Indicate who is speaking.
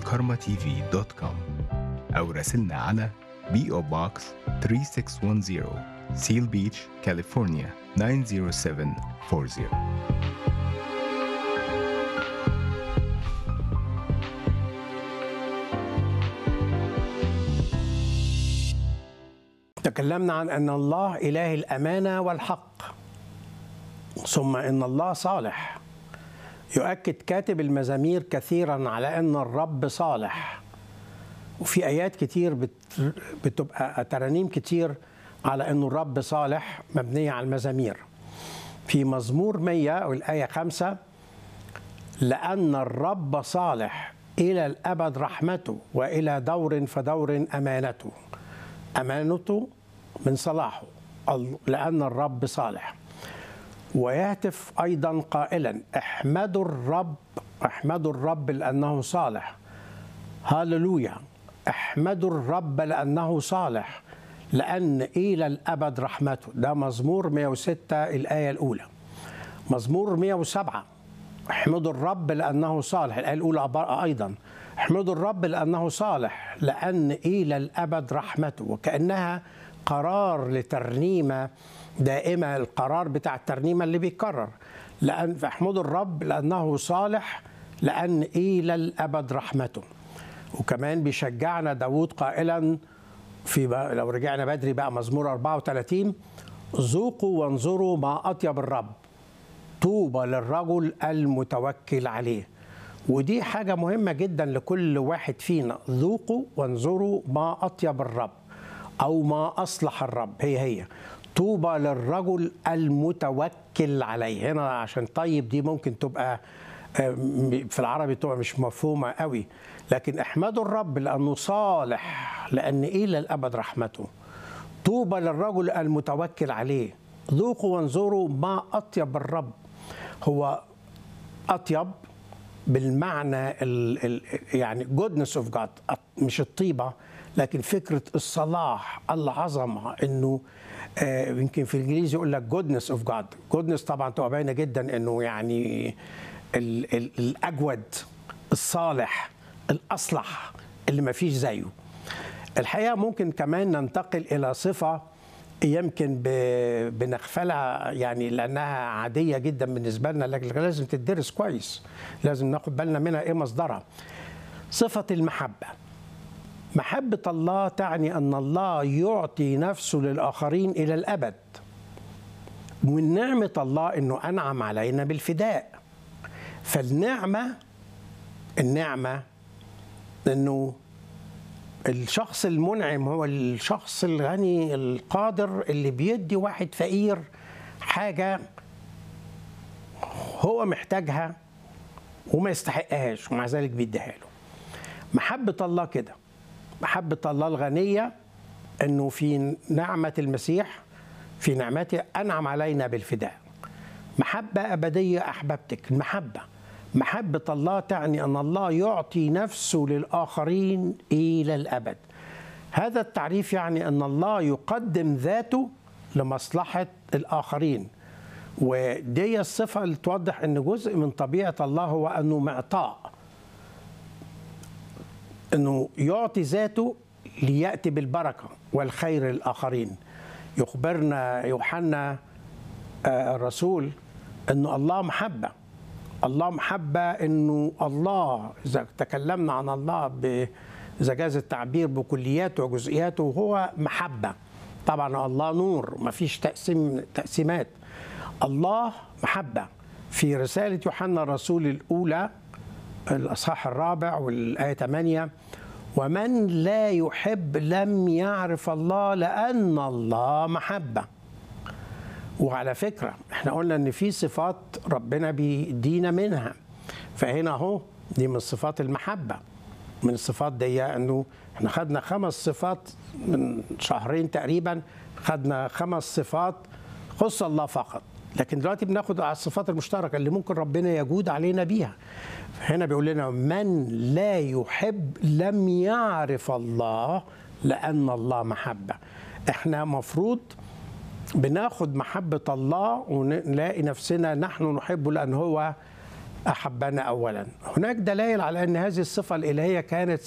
Speaker 1: karmatv.com أو راسلنا على PO Box 3610 Seal Beach, California 90740
Speaker 2: تكلمنا عن ان الله اله الامانه والحق ثم ان الله صالح يؤكد كاتب المزامير كثيرا على ان الرب صالح وفي ايات كتير بت- بتبقى ترانيم كتير على ان الرب صالح مبنيه على المزامير في مزمور 100 والايه 5 لأن الرب صالح إلى الأبد رحمته وإلى دور فدور أمانته أمانته من صلاحه ال- لأن الرب صالح ويهتف أيضا قائلا احمدوا الرب احمدوا الرب لأنه صالح هللويا احمدوا الرب لأنه صالح لأن إلى الأبد رحمته ده مزمور 106 الآية الأولى مزمور 107 احمدوا الرب لأنه صالح الآية الأولى عبارة أيضا احمدوا الرب لأنه صالح لأن إلى الأبد رحمته وكأنها قرار لترنيمة دائمة القرار بتاع الترنيمة اللي بيتكرر لأن فاحمدوا الرب لأنه صالح لأن إلى الأبد رحمته وكمان بيشجعنا داود قائلا في بقى لو رجعنا بدري بقى مزمور 34 ذوقوا وانظروا ما أطيب الرب طوبى للرجل المتوكل عليه ودي حاجة مهمة جدا لكل واحد فينا ذوقوا وانظروا ما أطيب الرب أو ما أصلح الرب هي هي طوبى للرجل المتوكل عليه هنا عشان طيب دي ممكن تبقى آه، في العربي تبقى مش مفهومة قوي لكن احمدوا الرب لأنه صالح لأن إلى الأبد رحمته طوبى للرجل المتوكل عليه ذوقوا وانظروا ما أطيب الرب هو أطيب بالمعنى ال ال يعني goodness of God مش الطيبة لكن فكرة الصلاح العظمة إنه آه، يمكن في الإنجليزي يقول لك goodness of God goodness طبعا تبقى باينة جدا إنه يعني ال ال الأجود الصالح الأصلح اللي ما فيش زيه الحقيقه ممكن كمان ننتقل الى صفه يمكن ب- بنغفلها يعني لانها عاديه جدا بالنسبه لنا لكن لازم تدرس كويس لازم ناخد بالنا منها ايه مصدرها صفه المحبه محبه الله تعني ان الله يعطي نفسه للاخرين الى الابد ومن نعمه الله انه انعم علينا بالفداء فالنعمه النعمه انه الشخص المنعم هو الشخص الغني القادر اللي بيدي واحد فقير حاجة هو محتاجها وما يستحقهاش ومع ذلك بيديها له محبة الله كده محبة الله الغنية انه في نعمة المسيح في نعمته انعم علينا بالفداء محبة أبدية أحببتك المحبة محبة الله تعني أن الله يعطي نفسه للآخرين إلى الأبد هذا التعريف يعني أن الله يقدم ذاته لمصلحة الآخرين ودي الصفة اللي توضح أن جزء من طبيعة الله هو أنه معطاء أنه يعطي ذاته ليأتي بالبركة والخير للآخرين يخبرنا يوحنا آه، الرسول انه الله محبه الله محبه انه الله اذا تكلمنا عن الله ب اذا جاز التعبير بكلياته وجزئياته هو محبه طبعا الله نور ما فيش تقسيم تقسيمات الله محبه في رساله يوحنا الرسول الاولى الاصحاح الرابع والايه 8 ومن لا يحب لم يعرف الله لان الله محبه وعلى فكرة احنا قلنا ان في صفات ربنا بيدينا منها فهنا اهو دي من صفات المحبة من الصفات دي انه احنا خدنا خمس صفات من شهرين تقريبا خدنا خمس صفات خص الله فقط لكن دلوقتي بناخد على الصفات المشتركة اللي ممكن ربنا يجود علينا بيها هنا بيقول لنا من لا يحب لم يعرف الله لأن الله محبة احنا مفروض بناخد محبة الله ونلاقي نفسنا نحن نحبه لأن هو احبنا اولا هناك دلائل على ان هذه الصفه الالهيه كانت